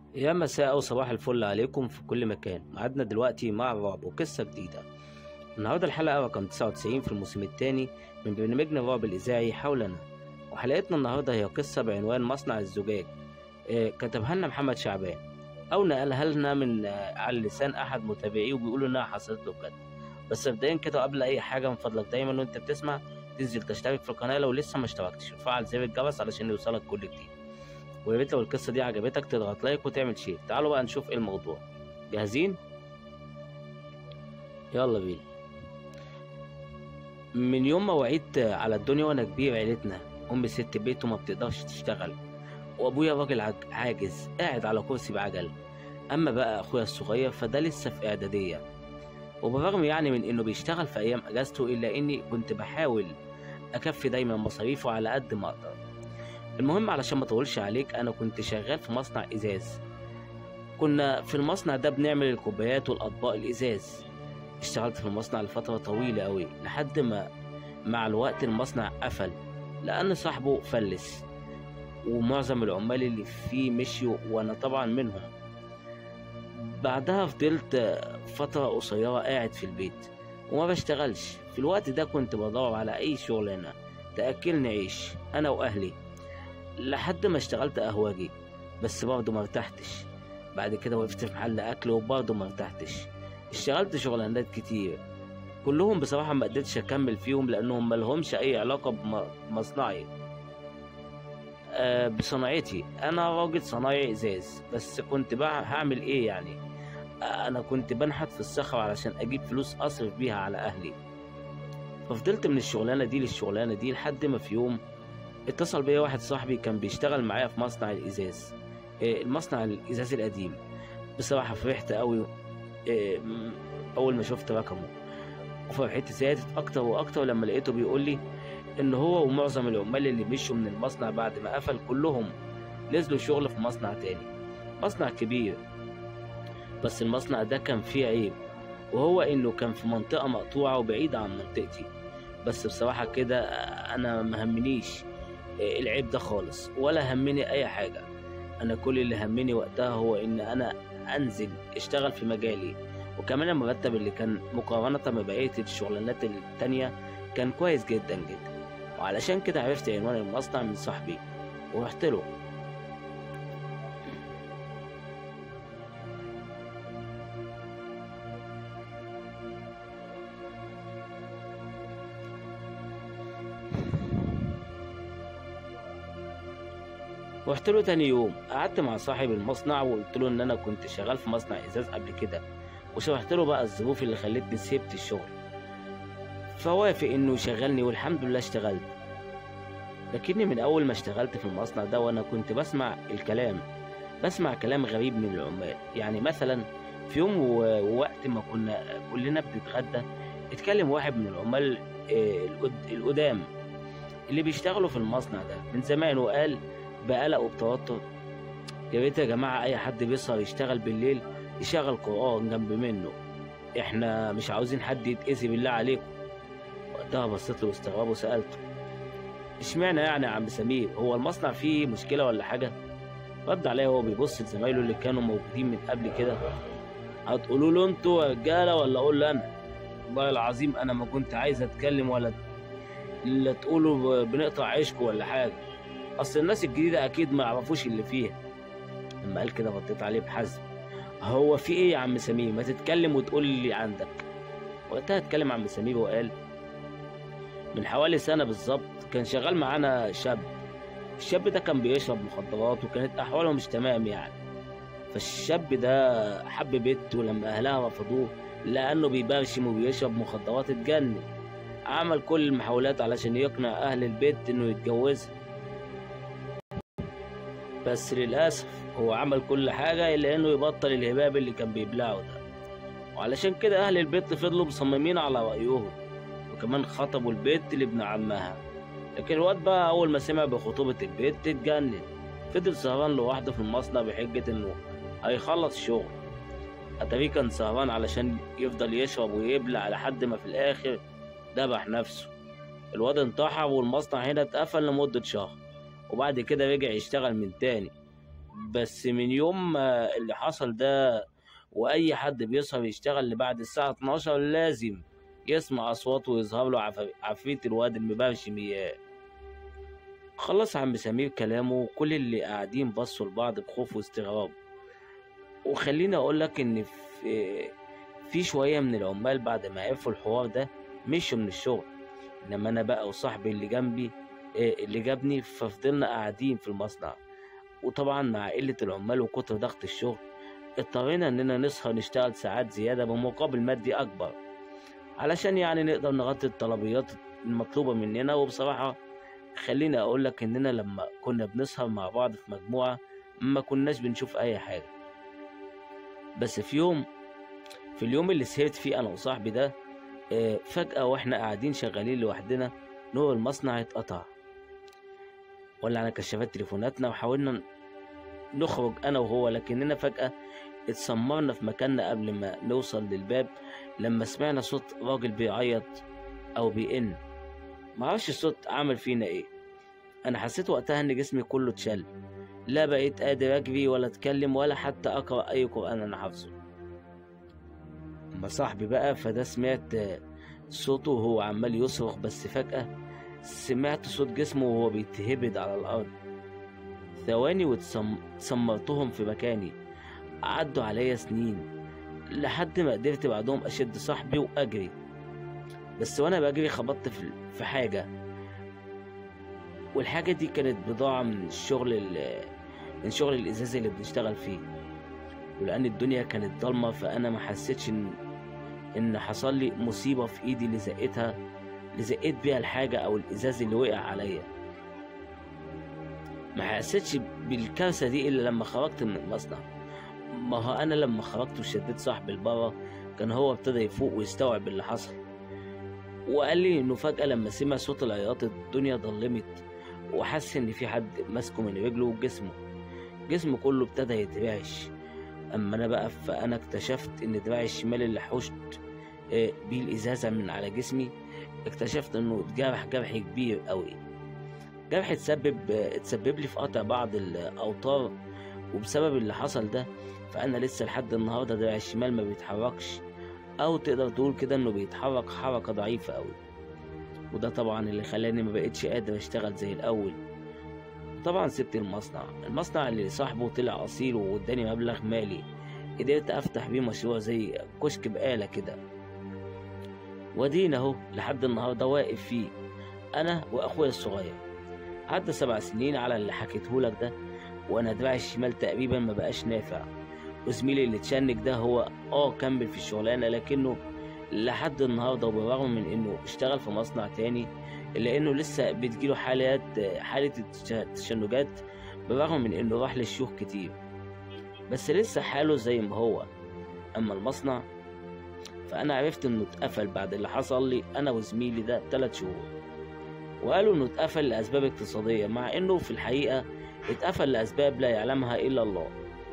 يا مساء أو صباح الفل عليكم في كل مكان معادنا دلوقتي مع الرعب وقصة جديدة النهاردة الحلقة رقم 99 في الموسم الثاني من برنامجنا الرعب الإذاعي حولنا وحلقتنا النهاردة هي قصة بعنوان مصنع الزجاج آه، كتبها لنا محمد شعبان أو نقلها لنا من آه، على لسان أحد متابعيه وبيقولوا إنها حصلت له بجد بس مبدئيا كده قبل أي حاجة من فضلك دايما وأنت بتسمع تنزل تشترك في القناة لو لسه ما اشتركتش وتفعل زر الجرس علشان يوصلك كل جديد ويا ريت لو القصة دي عجبتك تضغط لايك وتعمل شير تعالوا بقى نشوف ايه الموضوع جاهزين؟ يلا بينا من يوم ما وعيت على الدنيا وانا كبير عيلتنا امي ست بيت وما بتقدرش تشتغل وابويا راجل عج- عاجز قاعد على كرسي بعجل اما بقى اخويا الصغير فده لسه في اعداديه وبالرغم يعني من انه بيشتغل في ايام اجازته الا اني كنت بحاول اكفي دايما مصاريفه على قد ما اقدر المهم علشان ما اطولش عليك انا كنت شغال في مصنع ازاز كنا في المصنع ده بنعمل الكوبايات والاطباق الازاز اشتغلت في المصنع لفترة طويلة أوي لحد ما مع الوقت المصنع قفل لأن صاحبه فلس ومعظم العمال اللي فيه مشيوا وأنا طبعا منهم بعدها فضلت فترة قصيرة قاعد في البيت وما بشتغلش في الوقت ده كنت بدور على أي شغلانة تأكلني عيش أنا وأهلي لحد ما اشتغلت قهوجي بس برضه مرتحتش بعد كده وقفت في محل أكل وبرضه مرتحتش اشتغلت شغلانات كتير كلهم بصراحة ما قدرتش أكمل فيهم لأنهم ملهمش أي علاقة بمصنعي آه بصناعتي أنا راجل صنايعي إزاز بس كنت بقى هعمل إيه يعني آه أنا كنت بنحت في الصخر علشان أجيب فلوس أصرف بيها على أهلي ففضلت من الشغلانة دي للشغلانة دي لحد ما في يوم اتصل بيا واحد صاحبي كان بيشتغل معايا في مصنع الإزاز آه المصنع الإزاز القديم بصراحة فرحت قوي آه، م- أول ما شفت رقمه وفرحتي زادت أكتر وأكتر لما لقيته بيقول لي إن هو ومعظم العمال اللي مشوا من المصنع بعد ما قفل كلهم نزلوا شغل في مصنع تاني مصنع كبير بس المصنع ده كان فيه عيب وهو إنه كان في منطقة مقطوعة وبعيدة عن منطقتي بس بصراحة كده آه، أنا مهمنيش آه، العيب ده خالص ولا همني أي حاجة أنا كل اللي همني وقتها هو إن أنا أنزل أشتغل في مجالي وكمان المرتب اللي كان مقارنة ببقية الشغلانات التانية كان كويس جدا جدا وعلشان كده عرفت عنوان المصنع من صاحبي ورحت له رحت له تاني يوم قعدت مع صاحب المصنع وقلت له ان انا كنت شغال في مصنع ازاز قبل كده وشرحت له بقى الظروف اللي خلتني سيبت الشغل فوافق انه يشغلني والحمد لله اشتغلت لكني من اول ما اشتغلت في المصنع ده وانا كنت بسمع الكلام بسمع كلام غريب من العمال يعني مثلا في يوم و- ووقت ما كنا كلنا بنتغدى اتكلم واحد من العمال آه، القد- القدام اللي بيشتغلوا في المصنع ده من زمان وقال بقلق وبتوتر يا ريت يا جماعة أي حد بيسهر يشتغل بالليل يشغل قرآن جنب منه إحنا مش عاوزين حد يتأذي بالله عليكم وقتها بصيت له باستغراب وسألته اشمعنى يعني يا عم سمير هو المصنع فيه مشكلة ولا حاجة؟ رد عليا وهو بيبص لزمايله اللي كانوا موجودين من قبل كده هتقولوا له انتوا يا رجالة ولا أقول له أنا؟ والله العظيم أنا ما كنت عايز أتكلم ولا لا تقولوا ب- بنقطع عيشكم ولا حاجة أصل الناس الجديدة أكيد ما يعرفوش اللي فيها لما قال كده رديت عليه بحزم هو في ايه يا عم سمير ما تتكلم وتقول اللي عندك وقتها اتكلم عم سمير وقال من حوالي سنة بالظبط كان شغال معانا شاب الشاب ده كان بيشرب مخدرات وكانت أحواله مش تمام يعني فالشاب ده حب بنت ولما أهلها رفضوه لأنه بيبرشم وبيشرب مخدرات اتجنن عمل كل المحاولات علشان يقنع أهل البيت إنه يتجوزها بس للأسف هو عمل كل حاجة إلا إنه يبطل الهباب اللي كان بيبلعه ده وعلشان كده أهل البيت فضلوا مصممين على رأيهم وكمان خطبوا البيت لابن عمها لكن الواد بقى أول ما سمع بخطوبة البيت اتجنن فضل سهران لوحده في المصنع بحجة إنه هيخلص شغل أتاريه كان سهران علشان يفضل يشرب ويبلع لحد ما في الآخر ذبح نفسه الواد انتحر والمصنع هنا اتقفل لمدة شهر وبعد كده رجع يشتغل من تاني بس من يوم ما اللي حصل ده واي حد بيسهر يشتغل لبعد الساعه 12 لازم يسمع اصوات ويظهر له عف- عفريت الواد المبرشم اياه خلص عم سمير كلامه وكل اللي قاعدين بصوا لبعض بخوف واستغراب وخليني اقول لك ان في في شويه من العمال بعد ما عرفوا الحوار ده مشوا من الشغل انما انا بقى وصاحبي اللي جنبي آه، اللي جابني ففضلنا قاعدين في المصنع وطبعا مع قله العمال وكتر ضغط الشغل اضطرينا اننا نسهر نشتغل ساعات زياده بمقابل مادي اكبر علشان يعني نقدر نغطي الطلبيات المطلوبه مننا وبصراحه خليني اقول لك اننا لما كنا بنسهر مع بعض في مجموعه ما كناش بنشوف اي حاجه بس في يوم في اليوم اللي سهرت فيه انا وصاحبي ده آه، فجأة واحنا قاعدين شغالين لوحدنا نور المصنع اتقطع ولعنا كشافات تليفوناتنا وحاولنا نخرج انا وهو لكننا فجأة اتسمرنا في مكاننا قبل ما نوصل للباب لما سمعنا صوت راجل بيعيط او بيئن معرفش الصوت عمل فينا ايه انا حسيت وقتها ان جسمي كله اتشل لا بقيت قادر اجري ولا اتكلم ولا حتى اقرا اي قران انا حافظه اما صاحبي بقى فده سمعت آه، صوته وهو عمال يصرخ بس فجأة سمعت صوت جسمه وهو بيتهبد على الأرض ثواني واتسمرتهم في مكاني عدوا عليا سنين لحد ما قدرت بعدهم أشد صاحبي وأجري بس وأنا بجري خبطت في في حاجة والحاجة دي كانت بضاعة من الشغل ال- من شغل الإزاز اللي بنشتغل فيه ولأن الدنيا كانت ضلمة فأنا ما حسيتش إن إن حصل لي مصيبة في إيدي اللي زقتها اللي زقيت بيها الحاجة أو الإزاز اللي وقع عليا ما حسيتش بالكارثة دي إلا لما خرجت من المصنع ما هو أنا لما خرجت وشديت صاحبي لبره كان هو ابتدى يفوق ويستوعب اللي حصل وقال لي إنه فجأة لما سمع صوت العياط الدنيا ضلمت وحس إن في حد ماسكه من رجله وجسمه جسمه كله ابتدى يترعش اما انا بقى فانا اكتشفت ان دراعي الشمال اللي حوشت آه، بيه الازازه من على جسمي اكتشفت انه اتجرح جرح كبير قوي جرح اتسبب آه، اتسبب لي في قطع بعض الاوتار وبسبب اللي حصل ده فانا لسه لحد النهارده دراعي الشمال ما بيتحركش او تقدر تقول كده انه بيتحرك حركه ضعيفه قوي وده طبعا اللي خلاني ما بقتش قادر اشتغل زي الاول طبعا سبت المصنع المصنع اللي صاحبه طلع اصيل واداني مبلغ مالي قدرت افتح بيه مشروع زي كشك بقالة كده ودينا اهو لحد النهارده واقف فيه انا واخويا الصغير عدى سبع سنين على اللي حكيتهولك ده وانا دراعي الشمال تقريبا ما بقاش نافع وزميلي اللي اتشنج ده هو اه كمل في الشغلانه لكنه لحد النهارده وبالرغم من انه اشتغل في مصنع تاني الا انه لسه بتجيله حالات حاله التش- التشنجات بالرغم من انه راح للشيوخ كتير بس لسه حاله زي ما هو اما المصنع فانا عرفت انه اتقفل بعد اللي حصل لي انا وزميلي ده تلات شهور وقالوا انه اتقفل لاسباب اقتصاديه مع انه في الحقيقه اتقفل لاسباب لا يعلمها الا الله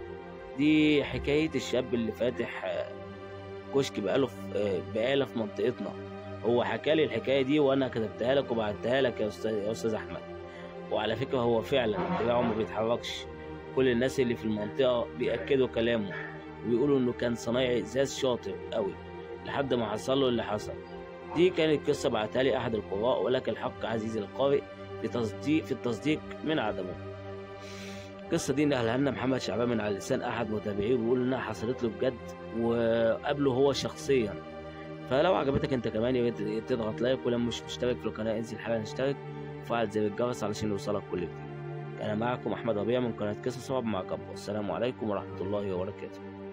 دي حكايه الشاب اللي فاتح آه، كشك بقاله في آه، بقاله في منطقتنا هو حكى لي الحكايه دي وانا كتبتها لك وبعتها لك يا استاذ يا استاذ احمد وعلى فكره هو فعلا دراعه ما بيتحركش كل الناس اللي في المنطقه بياكدوا كلامه وبيقولوا انه كان صنايعي ازاز شاطر قوي لحد ما حصل له اللي حصل دي كانت قصه بعتها لي احد القراء ولك الحق عزيزي القارئ في تصديق في التصديق من عدمه القصه دي نقلها لنا محمد شعبان من على لسان احد متابعيه بيقول انها حصلت له بجد وقابله هو شخصيا فلو عجبتك انت كمان يا ريت تضغط لايك ولو مش مشترك في القناه انزل حالا اشترك وفعل زر الجرس علشان يوصلك كل جديد انا معكم احمد ربيع من قناه قصص رعب مع كبر السلام عليكم ورحمه الله وبركاته